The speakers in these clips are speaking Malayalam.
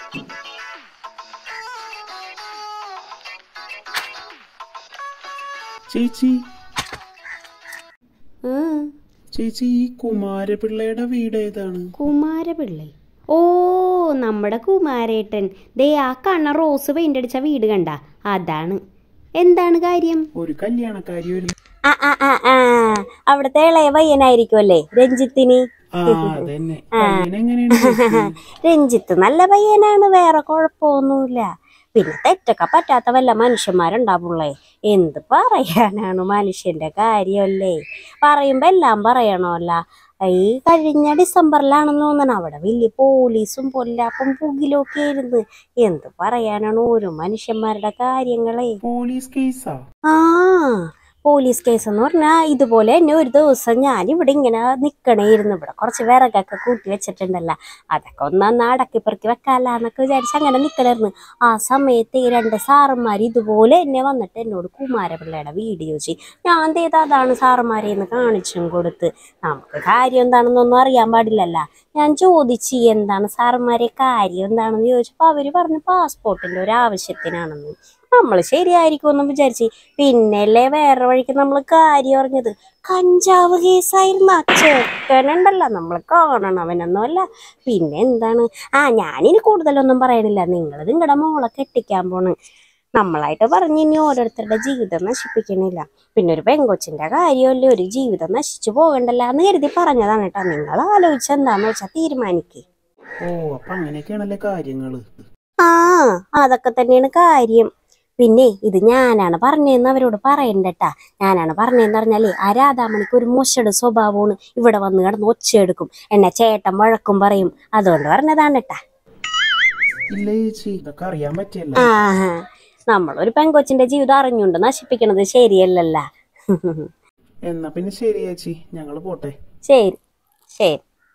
ചേച്ചി ആ, ചേച്ചി ഈ കുമാരപിള്ളയുടെ വീട് ഏതാണ് കുമാരപിള്ളை ഓ നമ്മുടെ കുമാരേട്ടൻ ദേ ആ കണ്ണ റോസ് പെയിന്റ് അടിച്ച വീട് കണ്ട അതാണ് എന്താണ് കാര്യം ഒരു കല്യാണക്കാരി ഒരു ആ ആ ആ ആ അവിടുത്തെ ഇളയ പയ്യനായിരിക്കുമല്ലേ രഞ്ജിത്തിന് ആ അതന്നെ പയ്യൻ എങ്ങനെയാണ് ചേച്ചി? രഞ്ജിത്ത് നല്ല പയ്യനാണ് വേറെ കുഴപ്പമൊന്നുമില്ല പിന്നെ തെറ്റൊക്കെ പറ്റാത്ത വല്ല മനുഷ്യന്മാരുണ്ടാവുള്ളേ എന്ത് പറയാനാണ് മനുഷ്യന്റെ കാര്യമല്ലേ പറയുമ്പോ എല്ലാം പറയണമല്ല ഈ കഴിഞ്ഞ ഡിസംബറിലാണെന്ന് തോന്നണം അവിടെ വലിയ പോലീസും പൊല്ലാപ്പും പുകിലും ഒക്കെ ആയിരുന്നു എന്ത് പറയാനാണ് ഓരോ മനുഷ്യന്മാരുടെ കാര്യങ്ങളെ പോലീസ് കേസാ ആ പോലീസ് കേസ് എന്ന് പറഞ്ഞാൽ ഇതുപോലെ തന്നെ ഒരു ദിവസം ഞാൻ ഇവിടെ ഇങ്ങനെ നിക്കണേയിരുന്നു ഇവിടെ കുറച്ച് വിറകൊക്കെ കൂട്ടി വെച്ചിട്ടുണ്ടല്ലോ അതൊക്കെ ഒന്ന് അടക്കി പെറുക്കി വെക്കാല്ലാന്നൊക്കെ വിചാരിച്ച് അങ്ങനെ നിക്കലായിരുന്നു ആ സമയത്ത് ഈ രണ്ട് സാറന്മാർ ഇതുപോലെ എന്നെ വന്നിട്ട് എന്നോട് കുമാരപിള്ളയുടെ വീഡിയോ ചെയ്യും ഞാൻ ചെയ്ത അതാണ് സാറന്മാരെ എന്ന് കാണിച്ചും കൊടുത്ത് നമുക്ക് കാര്യം എന്താണെന്നൊന്നും അറിയാൻ പാടില്ലല്ലോ ഞാൻ ചോദിച്ചു എന്താണ് സാറന്മാരെ കാര്യം എന്താണെന്ന് ചോദിച്ചപ്പോൾ അവര് പറഞ്ഞു പാസ്പോർട്ടിന്റെ ഒരു ആവശ്യത്തിനാണെന്ന് നമ്മൾ ശരിയായിരിക്കുമെന്നും വിചാരിച്ച് പിന്നല്ലേ വേറെ വഴിക്ക് നമ്മൾ കാര്യം അറിഞ്ഞത് കഞ്ചാവ് കേസായിരുന്നു ചെക്കനുണ്ടല്ലോ നമ്മൾ കാണണവനൊന്നും അല്ല പിന്നെ എന്താണ് ആ ഞാനിനി കൂടുതലൊന്നും പറയണില്ല നിങ്ങൾ നിങ്ങളുടെ മോളെ കെട്ടിക്കാൻ പോണ് നമ്മളായിട്ട് പറഞ്ഞ് ഇനി ഓരോരുത്തരുടെ ജീവിതം നശിപ്പിക്കണില്ല പിന്നെ ഒരു പെങ്കൊച്ചിന്റെ കാര്യമല്ലേ ഒരു ജീവിതം നശിച്ചു പോകണ്ടല്ല എന്ന് കരുതി പറഞ്ഞതാണ് കേട്ടോ നിങ്ങൾ ആലോചിച്ച് എന്താന്ന് വെച്ചാൽ തീരുമാനിക്ക് ഓ അപ്പൊ അങ്ങനെയൊക്കെയാണല്ലേ കാര്യങ്ങള് ആ അതൊക്കെ തന്നെയാണ് കാര്യം പിന്നെ ഇത് ഞാനാണ് പറഞ്ഞതെന്ന് അവരോട് പറയണ്ടട്ടാ ഞാനാണ് പറഞ്ഞതെന്ന് പറഞ്ഞാലേ ആ രാധാമണിക്ക് ഒരു മോശയുടെ സ്വഭാവമാണ് ഇവിടെ വന്ന് കിടന്ന് ഒച്ചയെടുക്കും എന്നെ ചേട്ടൻ വഴക്കും പറയും അതുകൊണ്ട് പറഞ്ഞതാണ് കേട്ടാ ഇല്ല ചേച്ചി ഇതൊക്കെ അറിയാൻ പറ്റിയല്ല ആ നമ്മളൊരു പെങ്കൊച്ചിന്റെ ജീവിതം അറിഞ്ഞുകൊണ്ട് നശിപ്പിക്കണത് ശരിയല്ലല്ല എന്നാ പിന്നെ ശരി ചേച്ചി ഞങ്ങള് പോട്ടെ ശരി ശരി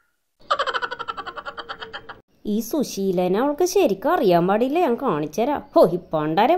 ഈ സുശീലനെ അവൾക്ക് ശരിക്കും അറിയാൻ പാടില്ല ഞാൻ കാണിച്ചുതരാം ഹോ ഇപ്പോണ്ടരം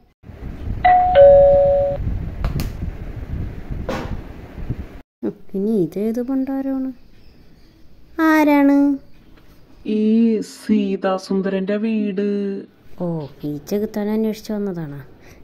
ഇനി ഇതേത് പണ്ടാരാണ് ആരാണ് ഈ സീതാസുന്ദരന്റെ വീട് ഓ ഈ ചെകുത്താൻ അന്വേഷിച്ചു വന്നതാണ്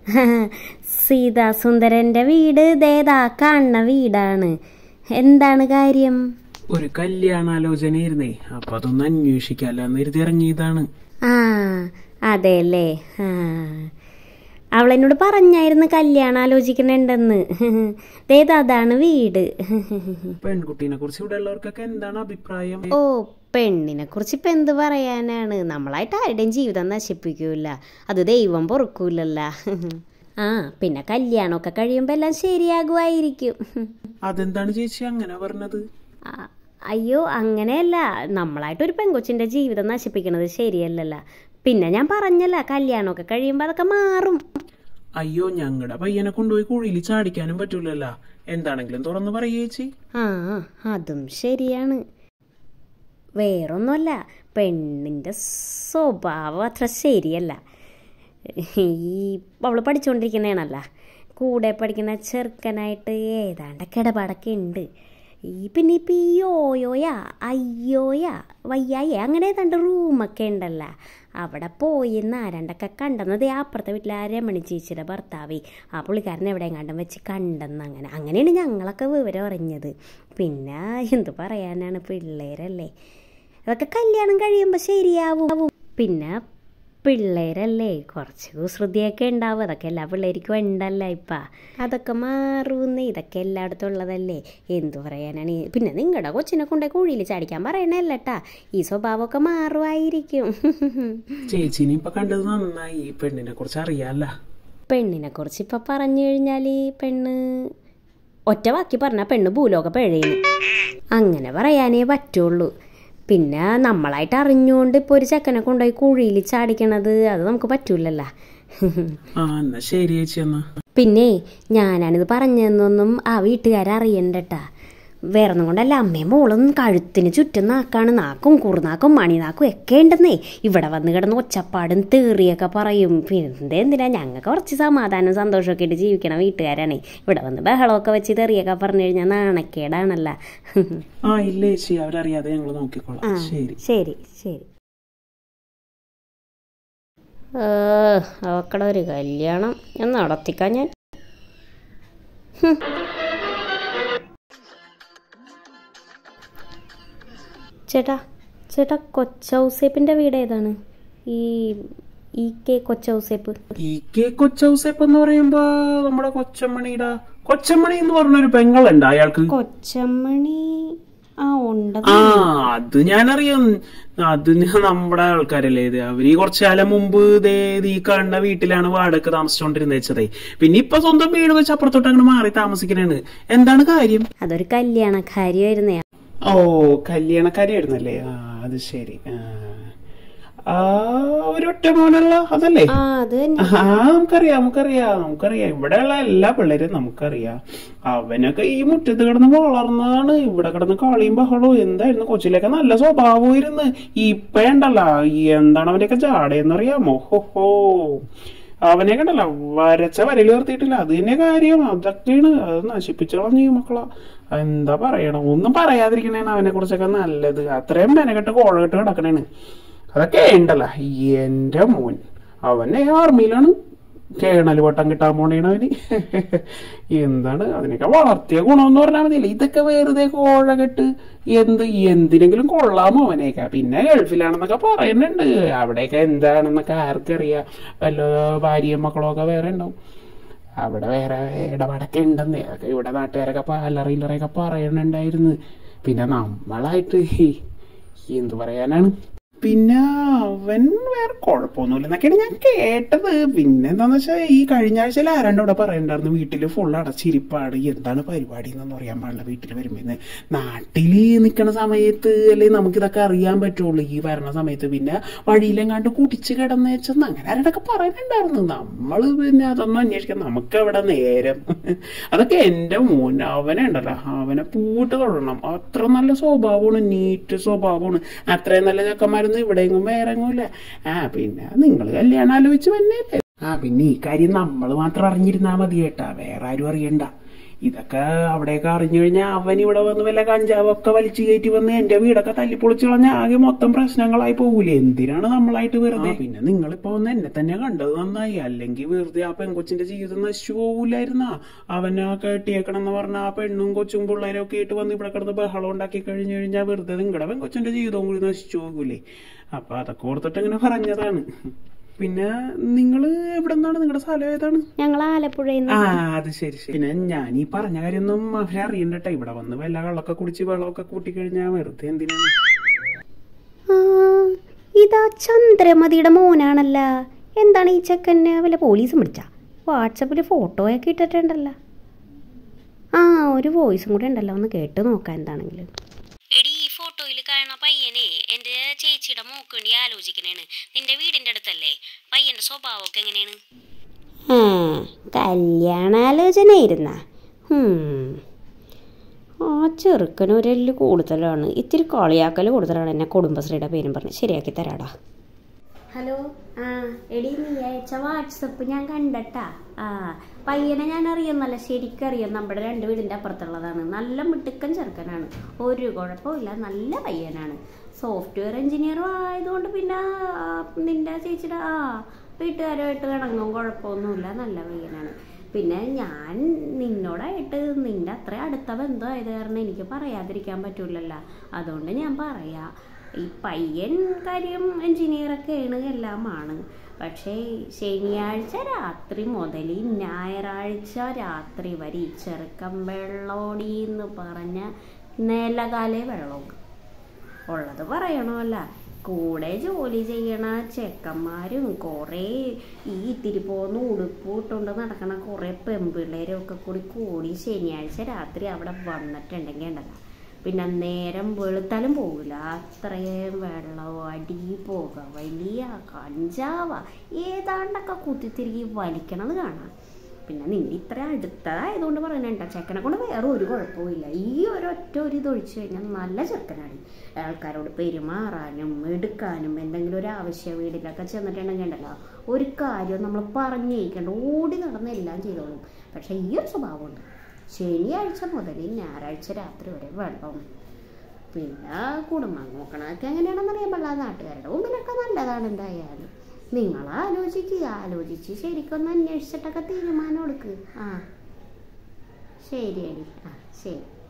സീതാസുന്ദരന്റെ വീട് ദേതാ കാണുന്ന വീടാണ് എന്താണ് കാര്യം ഒരു കല്യാണാലോചനയായിരുന്നേ അപ്പൊ അതൊന്ന് അന്വേഷിക്കാല്ലെന്ന് കരുതി ഇറങ്ങിയതാണ് ആ അതെല്ലേ ആ അവളെന്നോട് പറഞ്ഞായിരുന്നു കല്യാണം ആലോചിക്കണുണ്ടെന്ന് ദേത് അതാണ് വീട് പെൺകുട്ടീനെ കുറിച്ച് ഇവിടെ ഉള്ളവർക്കൊക്കെ എന്താണ് അഭിപ്രായം ഓ പെണ്ണിനെ കുറിച്ച് ഇപ്പൊ എന്ത് പറയാനാണ് നമ്മളായിട്ട് ആരുടെയും ജീവിതം നശിപ്പിക്കൂല അത് ദൈവം പൊറുക്കൂലല്ല ആ പിന്നെ കല്യാണമൊക്കെ കഴിയുമ്പോ എല്ലാം ശരിയാകുമായിരിക്കും അതെന്താണ് ചേച്ചി അങ്ങനെ പറഞ്ഞത് ആ, അയ്യോ അങ്ങനെയല്ല നമ്മളായിട്ട് ഒരു പെങ്കൊച്ചിന്റെ ജീവിതം നശിപ്പിക്കണത് ശരിയല്ലല്ല പിന്നെ ഞാൻ പറഞ്ഞല്ല കല്യാണമൊക്കെ കഴിയുമ്പോ അതൊക്കെ മാറും അയ്യോ ഞങ്ങളുടെ പയ്യനെ കൊണ്ടുപോയി കുഴിയിൽ ചാടിക്കാനും പറ്റൂലല്ലോ എന്താണെങ്കിലും തുറന്നു പറയേ ചേച്ചി ആ അതും ശരിയാണ് വേറൊന്നുമല്ല പെണ്ണിൻ്റെ സ്വഭാവം അത്ര ശരിയല്ല ഈ അവൾ പഠിച്ചുകൊണ്ടിരിക്കണേണല്ല കൂടെ പഠിക്കുന്ന ചെറുക്കനായിട്ട് ഏതാണ്ടൊക്കെ ഇടപാടൊക്കെ ഉണ്ട് ഈ പിന്നെ ഇപ്പം ഈ യോയോയാ അയ്യോയാ വയ്യായ അങ്ങനെ ഏതാണ്ട് റൂമൊക്കെ ഉണ്ടല്ലോ അവിടെ പോയി ആരാണ്ടൊക്കെ കണ്ടെന്നത് അപ്പുറത്തെ വീട്ടിലെ ആ രമണി ചേച്ചിയുടെ ഭർത്താവേ ആ പുള്ളിക്കാരൻ എവിടെയെങ്ങാണ്ടും വെച്ച് കണ്ടെന്ന് അങ്ങനെ അങ്ങനെയാണ് ഞങ്ങളൊക്കെ വിവരം അറിഞ്ഞത് പിന്നെ എന്തു പറയാനാണ് പിള്ളേരല്ലേ അതൊക്കെ കല്യാണം കഴിയുമ്പോൾ ശരിയാവും പിന്നെ പിള്ളേരല്ലേ കുറച്ച് കുസൃതിയൊക്കെ ഉണ്ടാവും അതൊക്കെ എല്ലാ പിള്ളേർക്കും ഉണ്ടല്ലോ ഇപ്പം അതൊക്കെ മാറുമെന്ന് ഇതൊക്കെ എല്ലായിടത്തും ഉള്ളതല്ലേ എന്തു പറയാനാണ് ഈ- പിന്നെ നിങ്ങളുടെ കൊച്ചിനെ കൊണ്ടേ കുഴിയിൽ ചാടിക്കാൻ പറയണല്ലേട്ടാ ഈ സ്വഭാവമൊക്കെ മാറുമായിരിക്കും ചേച്ചിനെ ഇപ്പൊ കണ്ടത് നന്നായി ഈ പെണ്ണിനെ കുറിച്ച് അറിയാല്ല പെണ്ണിനെ കുറിച്ച് ഇപ്പം പറഞ്ഞു കഴിഞ്ഞാൽ പെണ്ണ് ഒറ്റ വാക്കി പറഞ്ഞാൽ പെണ്ണ് ഭൂലോക പിഴയുന്നു അങ്ങനെ പറയാനേ പറ്റുള്ളൂ പിന്നെ നമ്മളായിട്ട് അറിഞ്ഞുകൊണ്ട് ഇപ്പോൾ ഒരു ചെക്കനെ കൊണ്ടുപോയി കുഴിയിൽ ചാടിക്കണത് അത് നമുക്ക് പറ്റൂലല്ലോ ആ എന്നാ ശരി ചേച്ചി എന്നാ പിന്നെ ഞാനാണിത് പറഞ്ഞതെന്നൊന്നും ആ വീട്ടുകാരറിയണ്ടട്ടാ വേറെ ഒന്നും കൊണ്ടല്ല അമ്മയും മോളും കഴുത്തിന് ചുറ്റും നാക്കാണ് നാക്കും കുറുനാക്കും മണിനാക്കും ഒക്കെ ഉണ്ടെന്നേ ഇവിടെ വന്ന് കിടന്ന് ഒച്ചപ്പാടും തേറിയൊക്കെ പറയും പിന്നെ എന്തിനാ ഞങ്ങൾക്ക് കുറച്ച് സമാധാനം സന്തോഷമൊക്കെ ആയിട്ട് ജീവിക്കണ വീട്ടുകാരാണേ ഇവിടെ വന്ന് ബഹളമൊക്കെ വെച്ച് തെറിയൊക്കെ പറഞ്ഞു കഴിഞ്ഞാൽ നാണക്കേടാണല്ല ആ ഇല്ല ചേച്ചി അവരറിയാതെ ഞങ്ങൾ നോക്കിക്കോളാം ശരി ശരി ശരി അവക്കട ഒരു കല്യാണം ഞാൻ നടത്തിക്കാൻ ഞാൻ ഹും. ചേട്ടാ ചേട്ടാ കൊച്ചൗസേപ്പിൻ്റെ വീട് ഏതാണ് ഈ ഈ കെ കൊച്ചൗസേപ്പ് ഈ കെ കൊച്ചൗസേപ്പ് എന്ന് പറയുമ്പോ നമ്മുടെ കൊച്ചമ്മണിയുടെ കൊച്ചമ്മണി എന്ന് പറഞ്ഞൊരു പെങ്ങളുണ്ട് അയാൾക്ക് കൊച്ചമ്മണി ആ ഉണ്ട് ആ അത് ഞാനറിയാം അത് ഞാൻ നമ്മുടെ ആൾക്കാരല്ലേ ഇത് അവര് ഈ കുറച്ചു കാലം മുമ്പ് ദേ ഇത് ഈ കാണുന്ന വീട്ടിലാണ് വാടക താമസിച്ചോണ്ടിരുന്നത് വെച്ചതേ പിന്നെ ഇപ്പൊ സ്വന്തം വീട് വെച്ച് അപ്പുറത്തോട്ട് അങ്ങോട്ട് മാറി താമസിക്കണേണ് എന്താണ് കാര്യം അതൊരു കല്യാണക്കാരിയായിരുന്നേ ഓ കല്യാണക്കാരിയായിരുന്നല്ലേ ആ അത് ശരി ആ. ആ ഒരു ഒറ്റ മോനുള്ള അതല്ലേ ആ അത് തന്നെ ആ നമുക്കറിയാം നമുക്കറിയാം നമുക്കറിയാം ഇവിടെയുള്ള എല്ലാ പിള്ളേരും നമുക്കറിയാം അവനൊക്കെ ഈ മുറ്റത്ത് കിടന്ന് വളർന്നതാണ് ഇവിടെ കിടന്ന് കളിയും ബഹളവും എന്തായിരുന്നു കൊച്ചിലൊക്കെ നല്ല സ്വഭാവമായിരുന്നു ഇപ്പൊ ഉണ്ടല്ലോ ഈ എന്താണ് അവന്റെയൊക്കെ ജാടയെന്നറിയാമോ ഹോ ഹോ അവനെ കണ്ടല്ലോ വരച്ച വരയിൽ നിർത്തിയിട്ടില്ല അത് തന്നെ കാര്യം അതൊക്കെയാണ് അത് നശിപ്പിച്ചു കളഞ്ഞു ഈ മക്കളാ എന്താ പറയണം ഒന്നും പറയാതിരിക്കണേണ് അവനെ കുറിച്ചൊക്കെ നല്ലത് അത്രയും മെനക്കെട്ട് കോഴകെട്ട് കിടക്കണേണ് അതൊക്കെ ഉണ്ടല്ലോ എന്റെ മോൻ അവനെ ആർമിയിലാണ് കേണൽ വട്ടം കിട്ടാൻ പോണേണ് അവന് എന്താണ് അതിനൊക്കെ വളർത്തിയ ഗുണമെന്ന് പറഞ്ഞാൽ മതിയല്ലേ ഇതൊക്കെ വെറുതെ കോഴകെട്ട് എന്ത് എന്തിനെങ്കിലും കൊള്ളാമോ അവനെയൊക്കെ പിന്നെ ഗൾഫിലാണെന്നൊക്കെ പറയുന്നുണ്ട് അവിടെയൊക്കെ എന്താണെന്നൊക്കെ ആർക്കറിയാം വല്ല ഭാര്യയും മക്കളും ഒക്കെ വേറെ ഉണ്ടാവും അവിടെ വേറെ ഇടപാടൊക്കെ ഉണ്ടെന്ന് അതൊക്കെ ഇവിടെ നാട്ടുകാരൊക്കെ പലറിയിലറയൊക്കെ പറയുന്നുണ്ടായിരുന്നു പിന്നെ നമ്മളായിട്ട് ഈ എന്തു പറയാനാണ് പിന്നെ അവൻ വേറെ കുഴപ്പമൊന്നുമില്ല എന്നൊക്കെയാണ് ഞാൻ കേട്ടത് പിന്നെ എന്താന്ന് വെച്ചാൽ ഈ കഴിഞ്ഞ ആഴ്ചയിൽ ആരാണ്ട് ഇവിടെ പറയണ്ടായിരുന്നു വീട്ടിൽ ഫുൾ അടച്ചിരിപ്പാട് എന്താണ് പരിപാടി എന്നൊന്നും അറിയാൻ പാടില്ല വീട്ടിൽ വരുമ്പോൾ നാട്ടിൽ നിൽക്കുന്ന സമയത്ത് അല്ലെ നമുക്കിതൊക്കെ അറിയാൻ പറ്റുള്ളൂ ഈ വരണ സമയത്ത് പിന്നെ വഴിയിലെങ്ങാണ്ട് കുടിച്ച് കിടന്നേച്ചെന്ന് അങ്ങനെ ആരോടൊക്കെ പറയുന്നുണ്ടായിരുന്നു നമ്മൾ പിന്നെ അതൊന്നും അന്വേഷിക്കാൻ നമുക്ക് അവിടെ നേരം അതൊക്കെ എൻ്റെ മോൻ അവനെ ഉണ്ടല്ലോ അവനെ പൂട്ട് തൊഴണം അത്ര നല്ല സ്വഭാവമാണ് നീറ്റ് സ്വഭാവമാണ് അത്രയും നല്ല ചെക്കന്മാരൊന്നും ഇവിടെയെങ്ങും വേറെ എങ്ങുമില്ല ആ പിന്നെ നിങ്ങൾ കല്യാണം ആലോചിച്ച് വന്നേല്ലേ ആ പിന്നെ ഈ കാര്യം നമ്മൾ മാത്രം അറിഞ്ഞിരുന്നാ മതി കേട്ടാ വേറെ ആരും അറിയണ്ട ഇതൊക്കെ അവിടെയൊക്കെ അറിഞ്ഞു കഴിഞ്ഞാൽ അവൻ ഇവിടെ വന്ന് വല്ല കഞ്ചാവൊക്കെ വലിച്ചു കയറ്റി വന്ന് എന്റെ വീടൊക്കെ തല്ലിപ്പൊളിച്ച് കളഞ്ഞ ആകെ മൊത്തം പ്രശ്നങ്ങളായി പോകൂലേ എന്തിനാണ് നമ്മളായിട്ട് വെറുതെ പിന്നെ നിങ്ങളിപ്പോ ഒന്ന് എന്നെ തന്നെ കണ്ടത് നന്നായി അല്ലെങ്കിൽ വെറുതെ ആ പെൺകൊച്ചിന്റെ ജീവിതം നശിച്ചു പോകൂലായിരുന്നാ അവനെ കെട്ടിയേക്കണം എന്ന് പറഞ്ഞ ആ പെണ്ണും കൊച്ചും പിള്ളേരും ഒക്കെ ആയിട്ട് വന്ന് ഇവിടെ കിടന്ന് ബഹളം ഉണ്ടാക്കി കഴിഞ്ഞു കഴിഞ്ഞാൽ വെറുതെ നിങ്ങളുടെ പെൺകൊച്ചിന്റെ ജീവിതവും കൂടി നശിച്ചു പോകൂലേ അപ്പൊ അതൊക്കെ ഓർത്തിട്ട് ഇങ്ങനെ പറഞ്ഞതാണ് പിന്നെ നിങ്ങള് എവിടെ നിന്നാണ് നിങ്ങളുടെ സ്ഥലം ഏതാണ് ഞങ്ങൾ ആലപ്പുഴയിൽ ആ അത് ശരി ശരി പിന്നെ ഞാൻ ഈ പറഞ്ഞ കാര്യമൊന്നും അവരെ അറിയണ്ടട്ടെ ഇവിടെ വന്ന് വല്ല കള്ളൊക്കെ കുടിച്ച് വെള്ളമൊക്കെ കൂട്ടിക്കഴിഞ്ഞാൽ വെറുതെ എന്തിനാണ് ആ, ഇതാ ചന്ദ്രമതിയുടെ മോനാണല്ല എന്താണ് ഈ ചെക്കനെ വല്ല പോലീസും പിടിച്ച വാട്സപ്പിൽ ഫോട്ടോയൊക്കെ ഇട്ടിട്ടുണ്ടല്ലോ ആ ഒരു വോയിസും കൂടെ ഉണ്ടല്ലോ ഒന്ന് കേട്ട് നോക്കാം എന്താണെങ്കിലും എടി ഈ ഫോട്ടോയിൽ കാണുന്ന പയ്യനെ എൻ്റെ ചേച്ചിയുടെ മോക്ക് വേണ്ടി ആലോചിക്കണേണ് നിന്റെ വീടിന്റെ അടുത്തല്ലേ പയ്യന്റെ സ്വഭാവമൊക്കെ എങ്ങനെയാണ് ആ കല്യാണാലോചന ഇരുന്ന ആ ചെറുക്കന് ഒരെല്ല് കൂടുതലാണ് ഇത്തിരി കളിയാക്കൽ കൂടുതലാണ് എന്നെ കുടുംബശ്രീയുടെ പേരും പറഞ്ഞ് ശരിയാക്കി തരാടാ ഹലോ ആ എടി നീ അയച്ച വാട്സപ്പ് ഞാൻ കണ്ടട്ടാ ആ പയ്യനെ ഞാൻ അറിയുന്നല്ല ശരിക്കറിയാം നമ്മുടെ രണ്ട് വീടിൻ്റെ അപ്പുറത്തുള്ളതാണ് നല്ല മിടുക്കൻ ചെറുക്കനാണ് ഒരു കുഴപ്പമില്ല നല്ല പയ്യനാണ് സോഫ്റ്റ്വെയർ എഞ്ചിനീയറും ആയതുകൊണ്ട് പിന്നെ ആ, നിന്റെ ചേച്ചിയുടെ ആ വീട്ടുകാരുമായിട്ട് ഇണങ്ങും കുഴപ്പമൊന്നുമില്ല നല്ല പയ്യനാണ് പിന്നെ ഞാൻ നിന്നോടായിട്ട് നിന്റെ അത്ര അടുത്ത ബന്ധമായത് കാരണം എനിക്ക് പറയാതിരിക്കാൻ പറ്റൂലല്ലോ അതുകൊണ്ട് ഞാൻ പറയാ ഈ പയ്യൻ കാര്യം എഞ്ചിനീയറൊക്കെയാണ് എല്ലാമാണ് പക്ഷേ ശനിയാഴ്ച രാത്രി മുതൽ ഈ ഞായറാഴ്ച രാത്രി വരെ ഈ ചെറുക്കം വെള്ളോടി എന്ന് പറഞ്ഞ നിലകാലേ വെള്ളവും ഉള്ളത് പറയണമല്ല കൂടെ ജോലി ചെയ്യണ ചെക്കന്മാരും കുറേ ഈ ഇത്തിരി പോന്ന് ഉടുപ്പ് ഇട്ടുകൊണ്ട് നടക്കണ കുറേ പെമ്പിള്ളേരും ഒക്കെ കൂടി കൂടി ശനിയാഴ്ച രാത്രി അവിടെ വന്നിട്ടുണ്ടെങ്കിൽ ഉണ്ടല്ലോ പിന്നെ നേരം വെളുത്താലും പോകില്ല അത്രയും വെള്ളം അടി പോക വലിയ കഞ്ചാവ ഏതാണ്ടൊക്കെ കുത്തിത്തിരികി വലിക്കണത് കാണാം പിന്നെ നിന്റെ ഇത്ര അടുത്തതായതുകൊണ്ട് പറയുന്നുണ്ട ചെക്കനെ കൊണ്ട് വേറെ ഒരു കുഴപ്പമില്ല ഈ ഒരൊറ്റ ഒരു ഇത് ഒഴിച്ചു കഴിഞ്ഞാൽ നല്ല ചെറുക്കനാണ് ആൾക്കാരോട് പെരുമാറാനും എടുക്കാനും എന്തെങ്കിലും ഒരു ആവശ്യ വീട്ടിലൊക്കെ ചെന്നിട്ടുണ്ടെങ്കിൽ ഉണ്ടല്ലോ ഒരു കാര്യം നമ്മൾ പറഞ്ഞേക്കണ്ട ഓടി നടന്ന് എല്ലാം ചെയ്തോളും പക്ഷെ ഈ ഒരു സ്വഭാവമുണ്ട് ശനിയാഴ്ച മുതൽ ഞായറാഴ്ച രാത്രി വരെ വെള്ളം പിന്നെ കുടുംബം നോക്കണതൊക്കെ എങ്ങനെയാണെന്ന് അറിയാൻ പാടില്ല നാട്ടുകാരുടെ മുമ്പിലൊക്കെ നല്ലതാണ് എന്തായാലും നിങ്ങൾ ആലോചിക്കുക ആലോചിച്ച് ശരിക്കൊന്ന് അന്വേഷിച്ചിട്ടൊക്കെ തീരുമാനം എടുക്ക് ആ ശരി അടി ആ ശരി